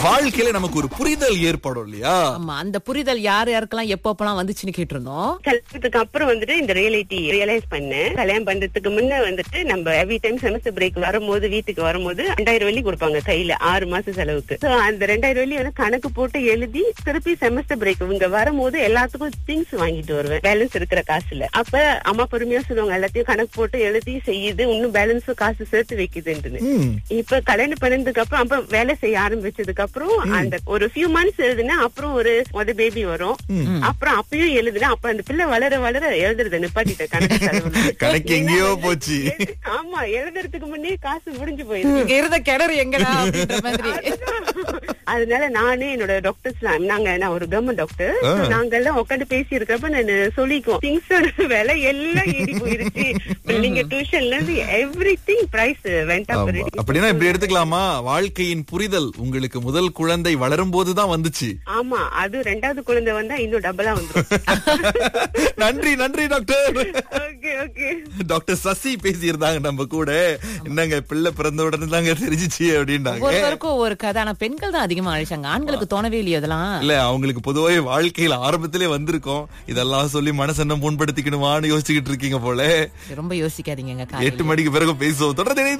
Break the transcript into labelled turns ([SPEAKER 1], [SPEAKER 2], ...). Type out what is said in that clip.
[SPEAKER 1] வாழ்க்கையில நமக்கு ஒரு புரிதல் ஏற்படும் இல்லையா
[SPEAKER 2] ஆமா அந்த புரிதல் யார் யாருக்கெல்லாம் எப்பப்பெல்லாம் வந்துச்சுன்னு கேட்டிருந்தோம்
[SPEAKER 3] கல்யாணத்துக்கு அப்புறம் வந்துட்டு இந்த ரியாலிட்டி ரியலைஸ் பண்ணேன் கல்யாணம் பண்றதுக்கு முன்ன வந்துட்டு நம்ம எவ்ரி டைம் செமஸ்டர் பிரேக் வரும்போது வீட்டுக்கு வரும்போது ரெண்டாயிரம் வெள்ளி கொடுப்பாங்க கையில ஆறு மாச செலவுக்கு So, அந்த ரெண்டாயிரம் வெள்ளி வந்து கணக்கு போட்டு எழுதி திருப்பி செமஸ்டர் பிரேக் இங்க வரும்போது எல்லாத்துக்கும் திங்ஸ் வாங்கிட்டு வருவேன் பேலன்ஸ் இருக்கிற காசுல அப்ப அம்மா பொறுமையா சொல்லுவாங்க எல்லாத்தையும் கணக்கு போட்டு எழுதி செய்யுது இன்னும் பேலன்ஸும் காசு சேர்த்து வைக்குதுன்னு
[SPEAKER 1] ம்.
[SPEAKER 3] இப்ப கல்யாணம் பண்ணதுக்கு அப்புறம் அப்புறம் வேலை செய்ய ஆரம்பிச்சதுக்கு அப்புறம் அந்த ஒரு ஃபியூ மந்த்ஸ் எழுதுனா அப்புறம் ஒரு முத பேபி வரும் அப்புறம் அப்பயும் எழுதுனா அப்ப அந்த பிள்ளை வளர வளர எழுதுறத நிப்பாட்டிட்டேன் கணக்கு செலவுல.
[SPEAKER 1] கணக்கு எங்கேயோ போச்சு.
[SPEAKER 3] எழு- ஆமா எழுதுறதுக்கு முன்னே காசு முடிஞ்சு போயிருக்கு
[SPEAKER 2] இங்க இருந்த கிணறு எங்கடா அப்படின்ற மாதிரி
[SPEAKER 3] அதனால நானே என்னோட டாக்டர்ஸ் நாங்க நான் ஒரு கவர்மெண்ட் டாக்டர்
[SPEAKER 1] ஆ.
[SPEAKER 3] நாங்க எல்லாம் உட்காந்து பேசி இருக்கிறப்ப நான் சொல்லிக்குவோம் திங்ஸோட விலை எல்லாம் ஏறி போயிருச்சு நீங்க டியூஷன்ல இருந்து எவ்ரி திங் பிரைஸ் வெண்ட்
[SPEAKER 1] ஆமா.
[SPEAKER 3] அப்
[SPEAKER 1] அப்படின்னா இப்படி எடுத்துக்கலாமா வாழ்க்கையின் புரிதல் உங்களுக்கு முதல் குழந்தை வளரும் போதுதான் வந்துச்சு
[SPEAKER 3] ஆமா அது ரெண்டாவது குழந்தை வந்தா இன்னும் டபுளா வந்துரும்
[SPEAKER 1] நன்றி நன்றி doctor
[SPEAKER 3] okay okay
[SPEAKER 1] doctor Sasi பேசியிருந்தாங்க நம்ம கூட என்னங்க பிள்ளை பிறந்த உடனே தாங்க தெரிஞ்சிச்சு அப்படின்னாங்க
[SPEAKER 2] ஒவ்வொருவருக்கும் ஒவ்வொரு கதை ஆனா பெண்கள் தான் அதிகமா அழிச்சாங்க ஆண்களுக்கு தோணவே இல்லையே அதெல்லாம்
[SPEAKER 1] இல்ல அவங்களுக்கு பொதுவாவே வாழ்க்கையில ஆரம்பத்திலே வந்திருக்கும் இதெல்லாம் சொல்லி மனசென்ன புண்படுத்திக்கணுமான்னு யோசிச்சுக்கிட்டு இருக்கீங்க போல
[SPEAKER 2] ரொம்ப யோசிக்காதீங்க
[SPEAKER 1] எட்டு மணிக்கு பிறகு பேசுவோம் தொடர்ந்து இணைந்து